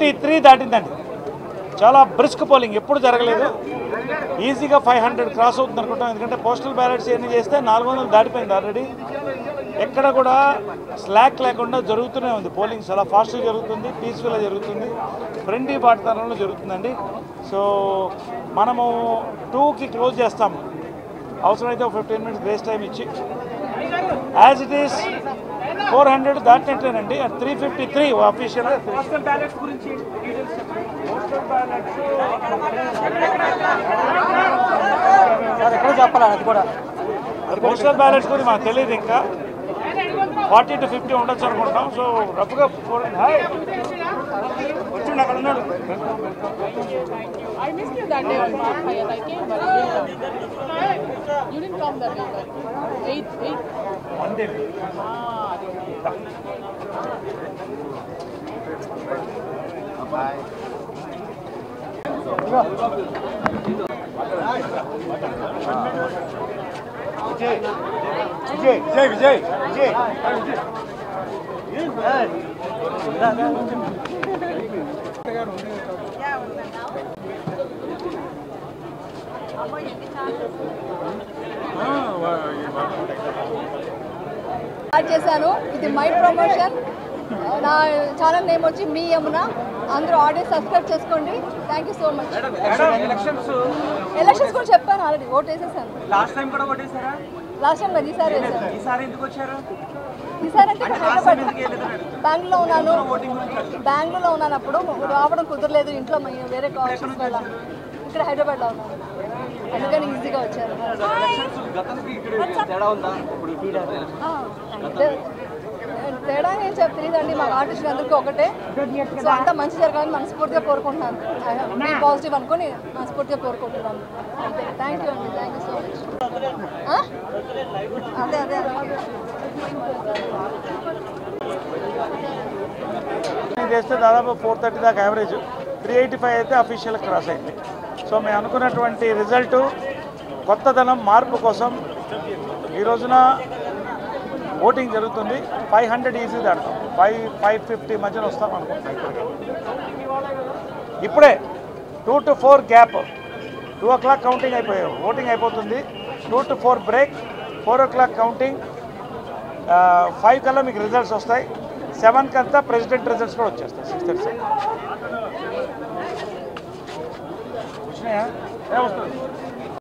Fifty three దాటిందండి చాలా brisk polling ఎప్పుడు జరగలేదు ఈజీగా ఫైవ్ హండ్రెడ్ క్రాస్ అవుతుంది అనుకుంటాం ఎందుకంటే పోస్టల్ బ్యాలెట్స్ ఎన్ని చేస్తే నాలుగు వందలు దాటిపోయింది ఆల్రెడీ ఎక్కడ కూడా స్లాక్ లేకుండా జరుగుతూనే ఉంది పోలింగ్ చాలా ఫాస్ట్గా జరుగుతుంది పీస్ఫుల్గా జరుగుతుంది ఫ్రెండ్లీ వాతావరణంలో జరుగుతుందండి సో మనము టూకి క్లోజ్ చేస్తాము అవసరమైతే ఒక ఫిఫ్టీన్ మినిట్స్ గ్రేస్ టైం ఇచ్చి as it is four hundred దాటినట్టేనండి త్రీ ఫిఫ్టీ త్రీ అఫీషియల్గా పోస్టల్ బ్యాలెట్స్ గురించి డీటెయిల్స్ సార్ ఎక్కడ చెప్పాలి అది కూడా పోస్టల్ బ్యాలెట్స్ గురించి మాకు తెలియదు ఇంకా ఫార్టీ టు ఫిఫ్టీ ఉండొచ్చు అనుకుంటాం సో రఫ్గా ఫోర్ హాయ్ వచ్చిండు అక్కడ ఉన్నాడు I missed you that day on March 5th. I came, but you didn't come. You didn't come that day, but 8th, 8th. అంతే Ah, విజయ్ విజయ్ విజయ్ విజయ్ స్టార్ట్ చేశాను ఇది మై ప్రమోషన్ నా ఛానల్ నేమ్ వచ్చి మీ యమున అందరూ ఆడియో సబ్స్క్రైబ్ చేసుకోండి thank you so much elections elections కూడా చెప్పాను ఆల్రెడీ ఓట్ వేసేసాను లాస్ట్ టైం కూడా కొట్టేశారా లాస్ట్ టైం కదా ఈసారి వేసాను ఈసారి ఎందుకు వచ్చారు ఈసారి అంటే ఇక్కడ హైదరాబాద్ ఎందుకు వెళ్ళలేదు బెంగళూరులో ఉన్నాను బెంగళూరులో ఉన్నాను అప్పుడు రావడం కుదరలేదు ఇంట్లో మ- వేరే కాలేజ్ వల్ల ఇక్కడ హైదరాబాద్లో ఉన్నాను అందుకని ఈజీగా వచ్చారు గతానికి ఇక్కడ తేడా ఉందా ఇప్పుడు ఆ, తే- తేడా ఏం చెప్ తెలియదండి మా ఆర్టిస్ట్ అందరికీ ఒకటే సో అంతా మంచి జరగాలని మనస్ఫూర్తిగా కోరుకుంటున్నాను మీ పాజిటివ్ అనుకొని మనస్ఫూర్తిగా కోరుకుంటున్నాను అంతే థ్యాంక్ యూ అండి థ్యాంక్ యూ సో మచ్ అదే అదే అదే నేను చేస్తే దాదాపు ఫోర్ థర్టీ దాకా యావరేజ్ త్రీ ఎయిటీ ఫైవ్ అయితే అఫీషియల్ క్రాస్ అయింది సో మేము అనుకున్నటువంటి రిజల్ట్ కొత్తదనం మార్పు కోసం ఈ రోజున ఓటింగ్ జరుగుతుంది ఫైవ్ హండ్రెడ్ ఈజీ దాడతాం ఫైవ్ ఫైవ్ ఫిఫ్టీ మధ్యన వస్తాం అనుకుంటున్నాం ఇప్పటికే. ఇప్పుడే two to four gap two o'clock counting అయిపోయాయి ఓటింగ్ అయిపోతుంది two to four break four o'clock counting five కల్లా మీకు రిజల్ట్స్ వస్తాయి సెవెన్కి అంతా ప్రెసిడెంట్ రిజల్ట్స్ కూడా వచ్చేస్తాయి సిక్స్ థర్టీ సెవెన్ వచ్చినాయా ఏ వస్తుంది